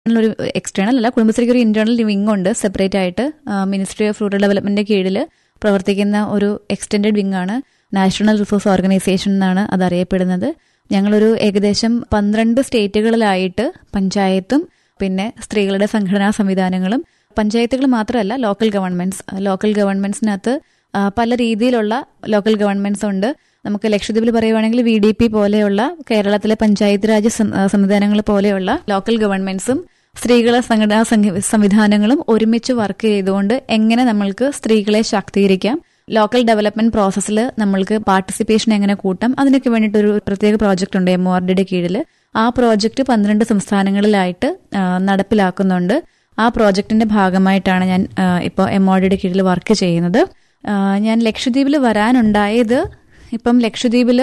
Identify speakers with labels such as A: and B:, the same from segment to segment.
A: ഒരു എക്സ്റ്റേണൽ അല്ല കുടുംബശ്രീക്ക് ഒരു ഇന്റേണൽ വിങ് ഉണ്ട് സെപ്പറേറ്റ് ആയിട്ട് മിനിസ്ട്രി ഓഫ് റൂറൽ ഡെവലപ്മെന്റിന്റെ കീഴിൽ പ്രവർത്തിക്കുന്ന ഒരു എക്സ്റ്റെൻഡഡ് വിങ് ആണ് നാഷണൽ റിസോഴ്സ് ഓർഗനൈസേഷൻ എന്നാണ് അത് അറിയപ്പെടുന്നത് ഞങ്ങളൊരു ഏകദേശം പന്ത്രണ്ട് സ്റ്റേറ്റുകളിലായിട്ട് പഞ്ചായത്തും പിന്നെ സ്ത്രീകളുടെ സംഘടനാ സംവിധാനങ്ങളും പഞ്ചായത്തുകൾ മാത്രമല്ല ലോക്കൽ ഗവൺമെന്റ്സ് ലോക്കൽ ഗവൺമെന്റ്സിനകത്ത് ആ, പല രീതിയിലുള്ള ലോക്കൽ ഗവൺമെന്റ്സ് ഉണ്ട് നമുക്ക് ലക്ഷദ്വീപിൽ പറയുവാണെങ്കിൽ വി ഡി പി പോലെയുള്ള കേരളത്തിലെ പഞ്ചായത്ത് രാജ് സം- ആ, സംവിധാനങ്ങൾ പോലെയുള്ള ലോക്കൽ ഗവൺമെന്റ്സും സ്ത്രീകളെ സംഘടനാ സംഘ- സംവിധാനങ്ങളും ഒരുമിച്ച് വർക്ക് ചെയ്തുകൊണ്ട് എങ്ങനെ നമ്മൾക്ക് സ്ത്രീകളെ ശാക്തീകരിക്കാം ലോക്കൽ ഡെവലപ്മെന്റ് പ്രോസസ്സിൽ നമ്മൾക്ക് പാർട്ടിസിപ്പേഷൻ എങ്ങനെ കൂട്ടാം അതിനൊക്കെ വേണ്ടിയിട്ട് ഒരു പ്രത്യേക പ്രോജക്റ്റ് ഉണ്ട് എം ഒ ആർ ഡിയുടെ കീഴിൽ ആ പ്രോജക്റ്റ് പന്ത്രണ്ട് സംസ്ഥാനങ്ങളിലായിട്ട് ആ, നടപ്പിലാക്കുന്നുണ്ട് ആ പ്രോജക്റ്റിന്റെ ഭാഗമായിട്ടാണ് ഞാൻ ഇപ്പോൾ എം ഒ ഡിയുടെ കീഴിൽ വർക്ക് ചെയ്യുന്നത് ആ, ഞാൻ ലക്ഷദ്വീപിൽ വരാനുണ്ടായത് ഇപ്പം ലക്ഷദ്വീപിൽ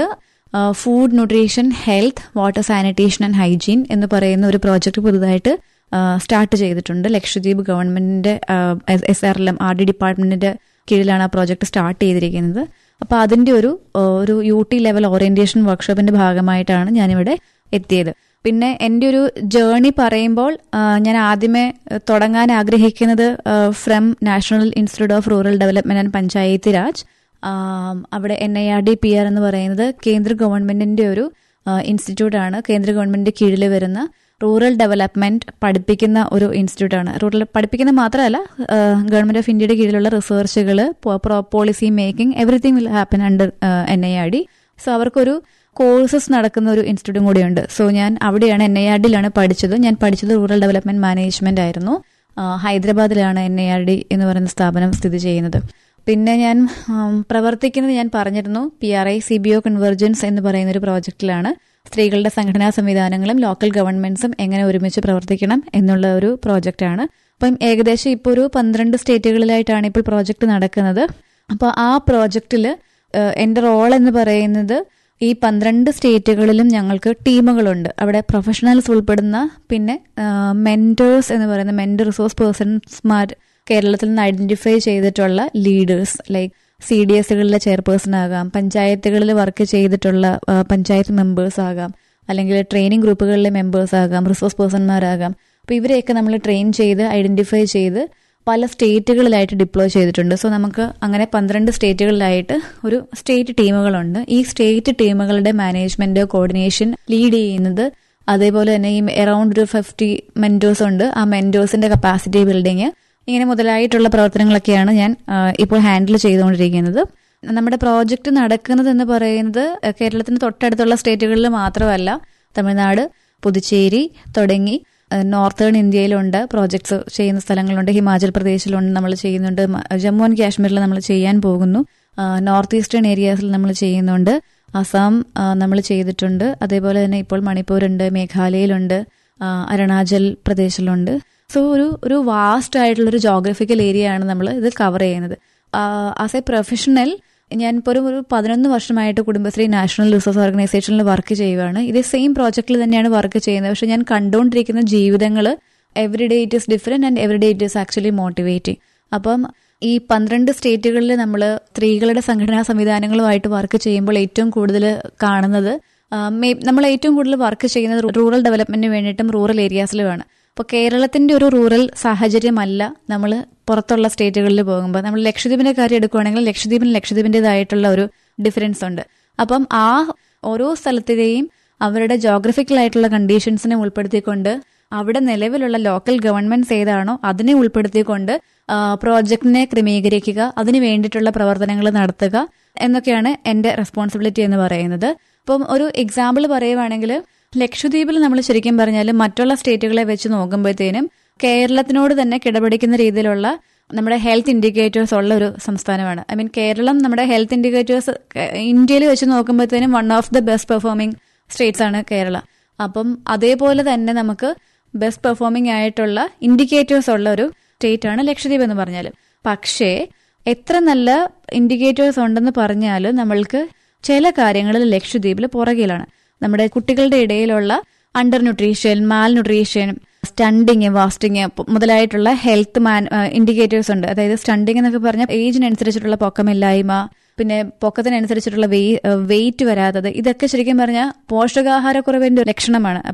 A: food nutrition health water sanitation and hygiene എന്ന് പറയുന്ന ഒരു പ്രോജക്റ്റ് പുതുതായിട്ട് സ്റ്റാർട്ട് ചെയ്തിട്ടുണ്ട് ലക്ഷദ്വീപ് ഗവൺമെന്റിന്റെ S R L M R D ഡിപ്പാർട്ട്മെന്റിന്റെ കീഴിലാണ് ആ പ്രോജക്റ്റ് സ്റ്റാർട്ട് ചെയ്തിരിക്കുന്നത് അപ്പൊ അതിന്റെ ഒരു ആ, ഒരു യു ടി ലെവൽ ഓറിയന്റേഷൻ വർക്ക്ഷോപ്പിന്റെ ഭാഗമായിട്ടാണ് ഞാനിവിടെ എത്തിയത് പിന്നെ എൻ്റെ ഒരു ജേർണി പറയുമ്പോൾ ആ, ഞാൻ ആദ്യമേ ആ, തുടങ്ങാൻ ആഗ്രഹിക്കുന്നത് from national institute of rural development and panchayat raj ആ, അവിടെ N I R D P R എന്ന് പറയുന്നത് കേന്ദ്ര ഗവൺമെന്റിന്റെ ഒരു ഇൻസ്റ്റിറ്റ്യൂട്ട് ആണ് കേന്ദ്ര ഗവൺമെന്റിന്റെ കീഴിൽ വരുന്ന റൂറൽ ഡെവലപ്മെന്റ് പഠിപ്പിക്കുന്ന ഒരു ഇൻസ്റ്റിറ്റ്യൂട്ട് ആണ് റൂറൽ പഠിപ്പിക്കുന്ന മാത്രമല്ല ഗവൺമെന്റ് ഓഫ് ഇന്ത്യയുടെ കീഴിലുള്ള റിസർച്ചുകൾ policy making everything will happen under N I R D so അവർക്കൊരു കോഴ്സസ് നടക്കുന്ന ഒരു ഇൻസ്റ്റിറ്റ്യൂട്ടും കൂടിയുണ്ട് സോ ഞാൻ അവിടെയാണ് എൻ ഐ ആർ ഡിയിലാണ് പഠിച്ചത് ഞാൻ പഠിച്ചത് റൂറൽ ഡെവലപ്മെന്റ് മാനേജ്മെന്റ് ആയിരുന്നു ആ, ഹൈദരാബാദിലാണ് എൻ ഐ ആർ ഡി എന്ന് പറയുന്ന സ്ഥാപനം സ്ഥിതി ചെയ്യുന്നത് പിന്നെ ഞാൻ ഉം, പ്രവർത്തിക്കുന്നത് ഞാൻ പറഞ്ഞിരുന്നു P R I C B O convergence എന്ന് പറയുന്ന ഒരു പ്രോജക്റ്റിലാണ് സ്ത്രീകളുടെ സംഘടനാ സംവിധാനങ്ങളും ലോക്കൽ ഗവൺമെന്റ്സും എങ്ങനെ ഒരുമിച്ച് പ്രവർത്തിക്കണം എന്നുള്ള ഒരു പ്രോജക്റ്റാണ് അപ്പം ഏകദേശം ഇപ്പോൾ ഒരു പന്ത്രണ്ട് സ്റ്റേറ്റുകളിലായിട്ടാണ് ഇപ്പോൾ പ്രോജക്റ്റ് നടക്കുന്നത് അപ്പോൾ ആ പ്രോജക്റ്റിൽ എൻ്റെ റോൾ എന്ന് പറയുന്നത് ഈ പന്ത്രണ്ട് സ്റ്റേറ്റുകളിലും ഞങ്ങൾക്ക് ടീമുകളുണ്ട് അവിടെ പ്രൊഫഷണൽസ് ഉൾപ്പെടുന്ന പിന്നെ മെന്റേഴ്സ് എന്ന് പറയുന്ന മെന്റർ റിസോഴ്സ് പേഴ്സൺസ്മാർ കേരളത്തിൽ നിന്ന് ഐഡന്റിഫൈ ചെയ്തിട്ടുള്ള ലീഡേഴ്സ് ലൈക്ക് സി ഡി എസുകളിലെ ചെയർപേഴ്സൺ ആകാം പഞ്ചായത്തുകളിൽ വർക്ക് ചെയ്തിട്ടുള്ള ആ, പഞ്ചായത്ത് മെമ്പേഴ്സ് ആകാം അല്ലെങ്കിൽ ട്രെയിനിങ് ഗ്രൂപ്പുകളിലെ മെമ്പേഴ്സ് ആകാം റിസോഴ്സ് പേഴ്സൺമാരാകാം അപ്പോൾ ഇവരെയൊക്കെ നമ്മൾ ട്രെയിൻ ചെയ്ത് ഐഡന്റിഫൈ ചെയ്ത് പല സ്റ്റേറ്റുകളിലായിട്ട് ഡിപ്ലോയ് ചെയ്തിട്ടുണ്ട് സോ നമുക്ക് അങ്ങനെ പന്ത്രണ്ട് സ്റ്റേറ്റുകളിലായിട്ട് ഒരു സ്റ്റേറ്റ് ടീമുകളുണ്ട് ഈ സ്റ്റേറ്റ് ടീമുകളുടെ മാനേജ്മെന്റ് കോർഡിനേഷൻ ലീഡ് ചെയ്യുന്നത് അതേപോലെ തന്നെ ഈ അറൌണ്ട് ഒരു ഫിഫ്റ്റി മെന്റേഴ്സ് ഉണ്ട് ആ മെന്റേഴ്സിന്റെ കപ്പാസിറ്റി ബിൽഡിങ് ഇങ്ങനെ മുതലായിട്ടുള്ള പ്രവർത്തനങ്ങളൊക്കെയാണ് ഞാൻ ആ, ഇപ്പോൾ ഹാൻഡിൽ ചെയ്തുകൊണ്ടിരിക്കുന്നത് നമ്മുടെ പ്രോജക്റ്റ് നടക്കുന്നത് എന്ന് പറയുന്നത് ആ, കേരളത്തിന് തൊട്ടടുത്തുള്ള സ്റ്റേറ്റുകളിൽ മാത്രമല്ല തമിഴ്നാട് പുതുച്ചേരി തുടങ്ങി നോർത്തേൺ ഇന്ത്യയിലുണ്ട് പ്രോജക്ട്സ് ചെയ്യുന്ന സ്ഥലങ്ങളുണ്ട് ഹിമാചൽ പ്രദേശിലുണ്ട് നമ്മൾ ചെയ്യുന്നുണ്ട് മ- ജമ്മു ആൻഡ് കാശ്മീരിൽ നമ്മൾ ചെയ്യാൻ പോകുന്നു ആ, നോർത്ത് ഈസ്റ്റേൺ ഏരിയാസിൽ നമ്മൾ ചെയ്യുന്നുണ്ട് അസം നമ്മൾ ചെയ്തിട്ടുണ്ട് അതേപോലെ തന്നെ ഇപ്പോൾ മണിപ്പൂരുണ്ട് മേഘാലയയിലുണ്ട് ആ, അരുണാചൽ പ്രദേശിലുണ്ട് സോ ഒരു ഒരു വാസ്റ്റ് ആയിട്ടുള്ള ഒരു ജോഗ്രഫിക്കൽ ഏരിയ ആണ് നമ്മൾ ഇത് കവർ ചെയ്യുന്നത് ആസ് എ പ്രൊഫഷണൽ ഞാൻ ഇപ്പോൾ ഒരു ഒരു പതിനൊന്ന് വർഷമായിട്ട് കുടുംബശ്രീ നാഷണൽ റിസോഴ്സ് ഓർഗനൈസേഷനിൽ വർക്ക് ചെയ്യുകയാണ് ഇതേ സെയിം പ്രോജക്റ്റിൽ തന്നെയാണ് വർക്ക് ചെയ്യുന്നത് പക്ഷെ ഞാൻ കണ്ടുകൊണ്ടിരിക്കുന്ന ജീവിതങ്ങൾ every day it is different and every day it is actually motivating അപ്പം ഈ പന്ത്രണ്ട് സ്റ്റേറ്റുകളിൽ നമ്മൾ സ്ത്രീകളുടെ സംഘടനാ സംവിധാനങ്ങളുമായിട്ട് വർക്ക് ചെയ്യുമ്പോൾ ഏറ്റവും കൂടുതൽ കാണുന്നത് ആ, മേ- നമ്മൾ ഏറ്റവും കൂടുതൽ വർക്ക് ചെയ്യുന്നത് റൂറൽ ഡെവലപ്മെന്റിന് വേണ്ടിയിട്ടും റൂറൽ ഏരിയാസിലുമാണ് അപ്പോൾ കേരളത്തിന്റെ ഒരു റൂറൽ സാഹചര്യമല്ല നമ്മൾ പുറത്തുള്ള സ്റ്റേറ്റുകളിൽ പോകുമ്പോൾ നമ്മൾ ലക്ഷദ്വീപിന്റെ കാര്യം എടുക്കുകയാണെങ്കിൽ ലക്ഷദ്വീപിന് ലക്ഷദ്വീപിൻ്റെതായിട്ടുള്ള ഒരു ഡിഫറൻസ് ഉണ്ട് അപ്പം ആ ഓരോ സ്ഥലത്തിലെയും അവരുടെ ജോഗ്രഫിക്കൽ ആയിട്ടുള്ള കണ്ടീഷൻസിനെ ഉൾപ്പെടുത്തിക്കൊണ്ട് അവിടെ നിലവിലുള്ള ലോക്കൽ ഗവൺമെന്റ്സ് ഏതാണോ അതിനെ ഉൾപ്പെടുത്തിക്കൊണ്ട് പ്രോജക്റ്റിനെ ക്രമീകരിക്കുക അതിന് വേണ്ടിയിട്ടുള്ള പ്രവർത്തനങ്ങൾ നടത്തുക എന്നൊക്കെയാണ് എന്റെ റെസ്പോൺസിബിലിറ്റി എന്ന് പറയുന്നത് അപ്പം ഒരു എക്സാമ്പിൾ പറയുവാണെങ്കിൽ ലക്ഷദ്വീപിൽ നമ്മൾ ശരിക്കും പറഞ്ഞാൽ മറ്റുള്ള സ്റ്റേറ്റുകളെ വെച്ച് നോക്കുമ്പോഴത്തേനും കേരളത്തിനോട് തന്നെ കിടപിടിക്കുന്ന രീതിയിലുള്ള നമ്മുടെ ഹെൽത്ത് ഇൻഡിക്കേറ്റേഴ്സ് ഉള്ള ഒരു സംസ്ഥാനമാണ് ഐ മീൻ കേരളം നമ്മുടെ ഹെൽത്ത് ഇൻഡിക്കേറ്റേഴ്സ് ഇന്ത്യയിൽ വെച്ച് നോക്കുമ്പോഴത്തേനും one of the best performing states ആണ് കേരള അപ്പം അതേപോലെ തന്നെ നമുക്ക് ബെസ്റ്റ് പെർഫോമിംഗ് ആയിട്ടുള്ള ഇൻഡിക്കേറ്റേഴ്സ് ഉള്ള ഒരു സ്റ്റേറ്റ് ആണ് ലക്ഷദ്വീപ് എന്ന് പറഞ്ഞാൽ പക്ഷേ എത്ര നല്ല ഇൻഡിക്കേറ്റേഴ്സ് ഉണ്ടെന്ന് പറഞ്ഞാലും നമ്മൾക്ക് ചില കാര്യങ്ങളിൽ ലക്ഷദ്വീപിൽ പുറകിലാണ് നമ്മുടെ കുട്ടികളുടെ ഇടയിലുള്ള under nutrition mal nutrition stunting wasting മുതലായിട്ടുള്ള ഹെൽത്ത് മാൻ ഇൻഡിക്കേറ്റേഴ്സ് ഉണ്ട് അതായത് സ്റ്റണ്ടിങ് എന്നൊക്കെ പറഞ്ഞാൽ ഏജിനനുസരിച്ചിട്ടുള്ള പൊക്കമില്ലായ്മ പിന്നെ പൊക്കത്തിനനുസരിച്ചിട്ടുള്ള വെയിറ്റ് വരാത്തത് ഇതൊക്കെ ശരിക്കും പറഞ്ഞാൽ പോഷകാഹാരക്കുറവിന്റെ ഒരു ലക്ഷണമാണ് അപ്പം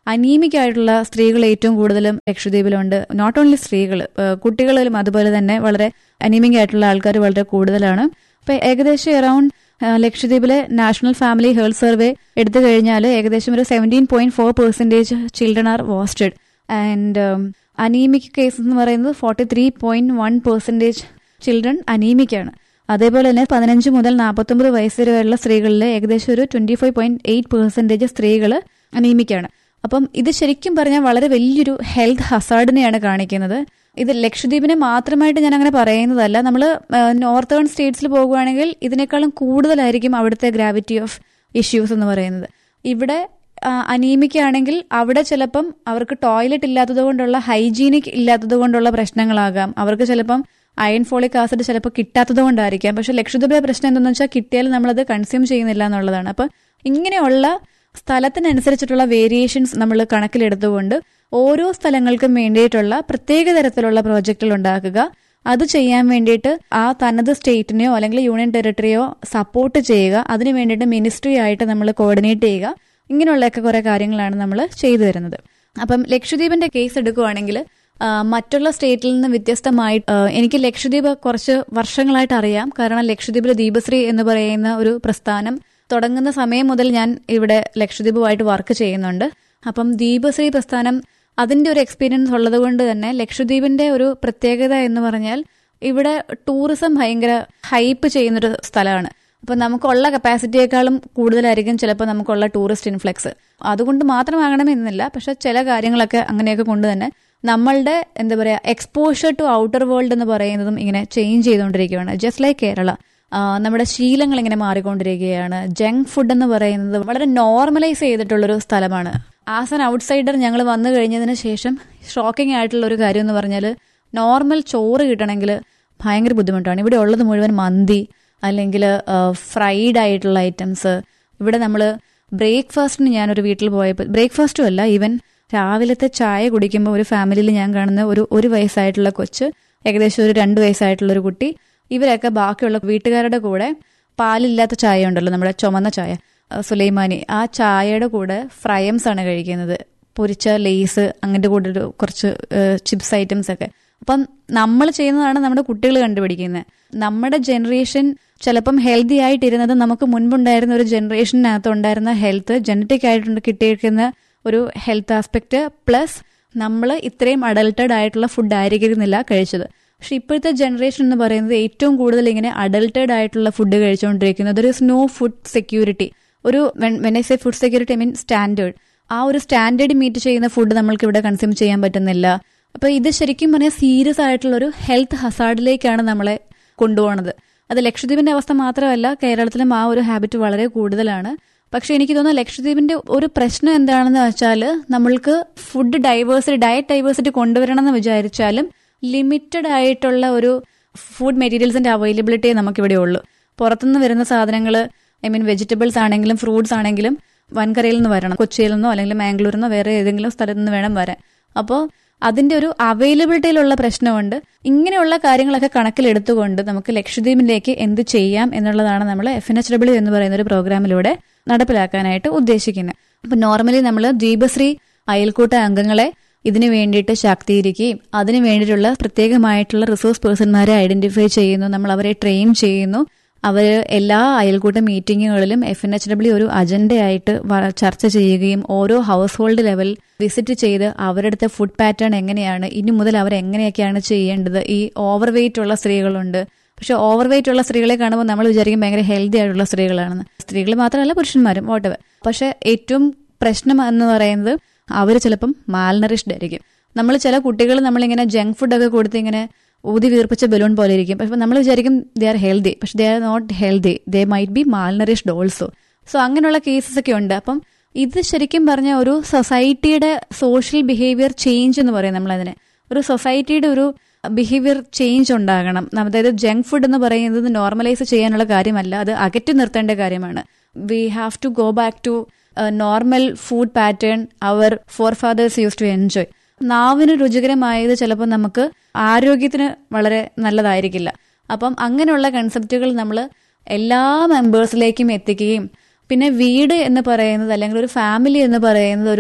A: അനീമിക് ആയിട്ടുള്ള സ്ത്രീകൾ ഏറ്റവും കൂടുതലും ലക്ഷദ്വീപിലുണ്ട് നോട്ട് ഓൺലി സ്ത്രീകൾ കുട്ടികളിലും അതുപോലെ തന്നെ വളരെ അനീമിക് ആയിട്ടുള്ള ആൾക്കാർ വളരെ കൂടുതലാണ് അപ്പൊ ഏകദേശം അറൌണ്ട് ലക്ഷദ്വീപിലെ നാഷണൽ ഫാമിലി ഹെൽത്ത് സർവേ എടുത്തു കഴിഞ്ഞാൽ ഏകദേശം ഒരു seventeen point four percentage children are wasted and anaemic case എന്ന് പറയുന്നത് forty three point one percentage children അനീമിക്കാണ് അതേപോലെ തന്നെ പതിനഞ്ച് മുതൽ നാൽപ്പത്തൊമ്പത് വയസ്സ് വരെയുള്ള സ്ത്രീകളിൽ ഏകദേശം ഒരു twenty five point eight percentage സ്ത്രീകൾ അനീമിക്കാണ് അപ്പം ഇത് ശരിക്കും പറഞ്ഞാൽ വളരെ വലിയൊരു ഹെൽത്ത് ഹസാർഡിനെയാണ് കാണിക്കുന്നത് ഇത് ലക്ഷദ്വീപിനെ മാത്രമായിട്ട് ഞാൻ അങ്ങനെ പറയുന്നതല്ല നമ്മൾ നോർത്തേൺ സ്റ്റേറ്റ്സിൽ പോകുകയാണെങ്കിൽ ഇതിനേക്കാളും കൂടുതലായിരിക്കും അവിടുത്തെ ഗ്രാവിറ്റി ഓഫ് ഇഷ്യൂസ് എന്ന് പറയുന്നത് ഇവിടെ അനീമിക് ആണെങ്കിൽ അവിടെ ചിലപ്പം അവർക്ക് ടോയ്ലറ്റ് ഇല്ലാത്തത് കൊണ്ടുള്ള ഹൈജീനിക് ഇല്ലാത്തത് കൊണ്ടുള്ള പ്രശ്നങ്ങളാകാം അവർക്ക് ചിലപ്പം അയൺ ഫോളിക് ആസിഡ് ചിലപ്പോൾ കിട്ടാത്തത് കൊണ്ടായിരിക്കാം പക്ഷെ ലക്ഷദ്വീപിലെ പ്രശ്നം എന്താണെന്ന് വെച്ചാൽ കിട്ടിയാൽ നമ്മളത് കൺസ്യൂം ചെയ്യുന്നില്ല എന്നുള്ളതാണ് അപ്പം ഇങ്ങനെയുള്ള സ്ഥലത്തിനനുസരിച്ചിട്ടുള്ള വേരിയേഷൻസ് നമ്മൾ കണക്കിലെടുത്തുകൊണ്ട് ഓരോ സ്ഥലങ്ങൾക്കും വേണ്ടിയിട്ടുള്ള പ്രത്യേക തരത്തിലുള്ള പ്രോജക്റ്റുകൾ ഉണ്ടാക്കുക അത് ചെയ്യാൻ വേണ്ടിയിട്ട് ആ തനത് സ്റ്റേറ്റിനെയോ അല്ലെങ്കിൽ യൂണിയൻ ടെറിട്ടറിയോ സപ്പോർട്ട് ചെയ്യുക അതിന് വേണ്ടിയിട്ട് മിനിസ്ട്രി ആയിട്ട് നമ്മൾ കോർഡിനേറ്റ് ചെയ്യുക ഇങ്ങനെയുള്ളൊക്കെ കുറെ കാര്യങ്ങളാണ് നമ്മൾ ചെയ്തു വരുന്നത് അപ്പം ലക്ഷദ്വീപിന്റെ കേസ് എടുക്കുകയാണെങ്കിൽ മറ്റുള്ള സ്റ്റേറ്റിൽ നിന്ന് വ്യത്യസ്തമായി എനിക്ക് ലക്ഷദ്വീപ് കുറച്ച് വർഷങ്ങളായിട്ട് അറിയാം കാരണം ലക്ഷദ്വീപിലെ ദീപശ്രീ എന്ന് പറയുന്ന ഒരു പ്രസ്ഥാനം തുടങ്ങുന്ന സമയം മുതൽ ഞാൻ ഇവിടെ ലക്ഷദ്വീപുമായിട്ട് വർക്ക് ചെയ്യുന്നുണ്ട് അപ്പം ദീപശ്രീ പ്രസ്ഥാനം അതിന്റെ ഒരു എക്സ്പീരിയൻസ് ഉള്ളത് കൊണ്ട് തന്നെ ലക്ഷദ്വീപിന്റെ ഒരു പ്രത്യേകത എന്ന് പറഞ്ഞാൽ ഇവിടെ ടൂറിസം ഭയങ്കര ഹൈപ്പ് ചെയ്യുന്നൊരു സ്ഥലമാണ് അപ്പൊ നമുക്കുള്ള കപ്പാസിറ്റിയേക്കാളും കൂടുതലായിരിക്കും ചിലപ്പോൾ നമുക്കുള്ള ടൂറിസ്റ്റ് ഇൻഫ്ലക്സ് അതുകൊണ്ട് മാത്രമാകണമെന്നില്ല പക്ഷെ ചില കാര്യങ്ങളൊക്കെ അങ്ങനെയൊക്കെ കൊണ്ട് തന്നെ നമ്മളുടെ എന്താ പറയാ എക്സ്പോഷർ ടു ഔട്ടർ വേൾഡ് എന്ന് പറയുന്നതും ഇങ്ങനെ ചേഞ്ച് ചെയ്തുകൊണ്ടിരിക്കുകയാണ് ജസ്റ്റ് ലൈക്ക് കേരള നമ്മുടെ ശീലങ്ങൾ ഇങ്ങനെ മാറിക്കൊണ്ടിരിക്കുകയാണ് ജങ്ക് ഫുഡ് എന്ന് പറയുന്നത് വളരെ നോർമലൈസ് ചെയ്തിട്ടുള്ളൊരു സ്ഥലമാണ് ആസ് ആൻ ഔട്ട്സൈഡർ ഞങ്ങൾ വന്നു കഴിഞ്ഞതിന് ശേഷം ഷോക്കിംഗ് ആയിട്ടുള്ള ഒരു കാര്യം എന്ന് പറഞ്ഞാൽ നോർമൽ ചോറ് കിട്ടണമെങ്കിൽ ഭയങ്കര ബുദ്ധിമുട്ടാണ് ഇവിടെ ഉള്ളത് മുഴുവൻ മന്തി അല്ലെങ്കിൽ ഫ്രൈഡ് ആയിട്ടുള്ള ഐറ്റംസ് ഇവിടെ നമ്മൾ ബ്രേക്ക്ഫാസ്റ്റിന് ഞാനൊരു വീട്ടിൽ പോയപ്പോൾ ബ്രേക്ക്ഫാസ്റ്റും അല്ല ഈവൻ രാവിലത്തെ ചായ കുടിക്കുമ്പോൾ ഒരു ഫാമിലിയിൽ ഞാൻ കാണുന്ന ഒരു ഒരു വയസ്സായിട്ടുള്ള കൊച്ച് ഏകദേശം ഒരു രണ്ട് വയസ്സായിട്ടുള്ള ഒരു കുട്ടി ഇവരൊക്കെ ബാക്കിയുള്ള വീട്ടുകാരുടെ കൂടെ പാലില്ലാത്ത ചായ ഉണ്ടല്ലോ നമ്മുടെ ചുമന്ന ചായ സുലൈമാനി ആ ചായയുടെ കൂടെ ഫ്രയംസ് ആണ് കഴിക്കുന്നത് പൊരിച്ച ലേസ് അങ്ങനത്തെ കൂടെ ഒരു കുറച്ച് ചിപ്സ് ഐറ്റംസ് ഒക്കെ അപ്പം നമ്മൾ ചെയ്യുന്നതാണ് നമ്മുടെ കുട്ടികൾ കണ്ടുപിടിക്കുന്നത് നമ്മുടെ ജനറേഷൻ ചിലപ്പം ഹെൽത്തി ആയിട്ടിരുന്നത് നമുക്ക് മുൻപുണ്ടായിരുന്ന ഒരു ജനറേഷനകത്ത് ഉണ്ടായിരുന്ന ഹെൽത്ത് ജനറ്റിക് ആയിട്ട് കിട്ടിയിരിക്കുന്ന ഒരു ഹെൽത്ത് ആസ്പെക്ട് പ്ലസ് നമ്മൾ ഇത്രയും അഡൽട്ടഡ് ആയിട്ടുള്ള ഫുഡ് ആയിരിക്കുന്നില്ല കഴിച്ചത് പക്ഷെ ഇപ്പോഴത്തെ ജനറേഷൻ എന്ന് പറയുന്നത് ഏറ്റവും കൂടുതൽ ഇങ്ങനെ അഡൽട്ടഡ് ആയിട്ടുള്ള ഫുഡ് കഴിച്ചുകൊണ്ടിരിക്കുന്നത് ഒരു സ്നോ ഫുഡ് സെക്യൂരിറ്റി ഒരു when I say food security I mean standard ആ ഒരു സ്റ്റാൻഡേർഡ് മീറ്റ് ചെയ്യുന്ന ഫുഡ് നമ്മൾക്ക് ഇവിടെ കൺസ്യൂം ചെയ്യാൻ പറ്റുന്നില്ല അപ്പൊ ഇത് ശരിക്കും പറഞ്ഞാൽ സീരിയസ് ആയിട്ടുള്ള ഒരു ഹെൽത്ത് ഹസാർഡിലേക്കാണ് നമ്മളെ കൊണ്ടുപോകുന്നത് അത് ലക്ഷദ്വീപിന്റെ അവസ്ഥ മാത്രമല്ല കേരളത്തിലും ആ ഒരു ഹാബിറ്റ് വളരെ കൂടുതലാണ് പക്ഷെ എനിക്ക് തോന്നുന്നു ലക്ഷദ്വീപിന്റെ ഒരു പ്രശ്നം എന്താണെന്ന് വെച്ചാൽ നമ്മൾക്ക് ഫുഡ് ഡൈവേഴ്സിറ്റി ഡയറ്റ് ഡൈവേഴ്സിറ്റി കൊണ്ടുവരണം എന്ന് വിചാരിച്ചാലും ലിമിറ്റഡ് ആയിട്ടുള്ള ഒരു ഫുഡ് മെറ്റീരിയൽസിന്റെ അവൈലബിലിറ്റിയെ നമുക്കിവിടെ ഉള്ളൂ പുറത്തുനിന്ന് വരുന്ന സാധനങ്ങൾ ഐ മീൻ വെജിറ്റബിൾസ് ആണെങ്കിലും ഫ്രൂട്ട്സ് ആണെങ്കിലും വൻകരയിൽ നിന്ന് വരണം കൊച്ചിയിൽ നിന്നോ അല്ലെങ്കിൽ മാംഗ്ലൂരിൽ നിന്നോ വേറെ ഏതെങ്കിലും സ്ഥലത്ത് നിന്ന് വേണം വരാൻ അപ്പോൾ അതിന്റെ ഒരു അവൈലബിലിറ്റിയിലുള്ള പ്രശ്നമുണ്ട് ഇങ്ങനെയുള്ള കാര്യങ്ങളൊക്കെ കണക്കിലെടുത്തുകൊണ്ട് നമുക്ക് ലക്ഷദ്വീപിലേക്ക് എന്ത് ചെയ്യാം എന്നുള്ളതാണ് നമ്മൾ എഫ് എൻ എച്ച് ഡബ്ല്യു എന്ന് പറയുന്ന ഒരു പ്രോഗ്രാമിലൂടെ നടപ്പിലാക്കാനായിട്ട് ഉദ്ദേശിക്കുന്നത് അപ്പൊ നോർമലി നമ്മൾ ദീപശ്രീ അയൽക്കൂട്ട അംഗങ്ങളെ ഇതിനു വേണ്ടിയിട്ട് ശാക്തീകരിക്കുകയും അതിനു വേണ്ടിയിട്ടുള്ള പ്രത്യേകമായിട്ടുള്ള റിസോഴ്സ് പേഴ്സൺമാരെ ഐഡന്റിഫൈ ചെയ്യുന്നു നമ്മൾ അവരെ ട്രെയിൻ ചെയ്യുന്നു അവർ എല്ലാ അയൽക്കൂട്ട മീറ്റിങ്ങുകളിലും എഫ് എൻ എച്ച് ഡബ്ല്യു ഒരു അജണ്ടയായിട്ട് ചർച്ച ചെയ്യുകയും ഓരോ ഹൗസ് ഹോൾഡ് ലെവൽ വിസിറ്റ് ചെയ്ത് അവരുടെ ഫുഡ് പാറ്റേൺ എങ്ങനെയാണ് ഇനി മുതൽ അവർ എങ്ങനെയൊക്കെയാണ് ചെയ്യേണ്ടത് ഈ ഓവർ വെയിറ്റ് ഉള്ള സ്ത്രീകളുണ്ട് പക്ഷെ ഓവർ വെയിറ്റ് ഉള്ള സ്ത്രീകളെ കാണുമ്പോൾ നമ്മൾ വിചാരിക്കും ഭയങ്കര ഹെൽത്തി ആയിട്ടുള്ള സ്ത്രീകളാണെന്ന് സ്ത്രീകൾ മാത്രമല്ല പുരുഷന്മാരും വോട്ടവർ പക്ഷെ ഏറ്റവും പ്രശ്നം എന്ന് പറയുന്നത് അവർ ചിലപ്പം മാൽനറിഷ്ഡ് ആയിരിക്കും നമ്മൾ ചില കുട്ടികൾ നമ്മളിങ്ങനെ ജങ്ക് ഫുഡൊക്കെ കൊടുത്ത് ഇങ്ങനെ ഊതി വീർപ്പിച്ച ബലൂൺ പോലെ ഇരിക്കും പക്ഷെ നമ്മൾ വിചാരിക്കും ദേ ആർ ഹെൽത്തി പക്ഷെ they are not healthy they might be malnourished also so അങ്ങനെയുള്ള കേസസ് ഒക്കെ ഉണ്ട് അപ്പം ഇത് ശരിക്കും പറഞ്ഞ ഒരു സൊസൈറ്റിയുടെ സോഷ്യൽ ബിഹേവിയർ ചേഞ്ച് എന്ന് പറയും നമ്മളതിനെ ഒരു സൊസൈറ്റിയുടെ ഒരു ബിഹേവിയർ ചേഞ്ച് ഉണ്ടാകണം അതായത് ജങ്ക് ഫുഡ് എന്ന് പറയുന്നത് നോർമലൈസ് ചെയ്യാനുള്ള കാര്യമല്ല അത് അകറ്റി നിർത്തേണ്ട കാര്യമാണ് we have to go back to normal food pattern our forefathers use to enjoy നാവിന് രുചികരമായത് ചിലപ്പോൾ നമുക്ക് ആരോഗ്യത്തിന് വളരെ നല്ലതായിരിക്കില്ല അപ്പം അങ്ങനെയുള്ള കൺസെപ്റ്റുകൾ നമ്മൾ എല്ലാ മെമ്പേഴ്സിലേക്കും എത്തിക്കുകയും പിന്നെ വീട് എന്ന് പറയുന്നത് അല്ലെങ്കിൽ ഒരു ഫാമിലി എന്ന് പറയുന്നത് ഒരു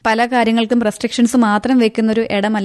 A: പല കാര്യങ്ങൾക്കും റെസ്ട്രിക്ഷൻസ് മാത്രം വെക്കുന്ന ഒരു ഇടമല്ല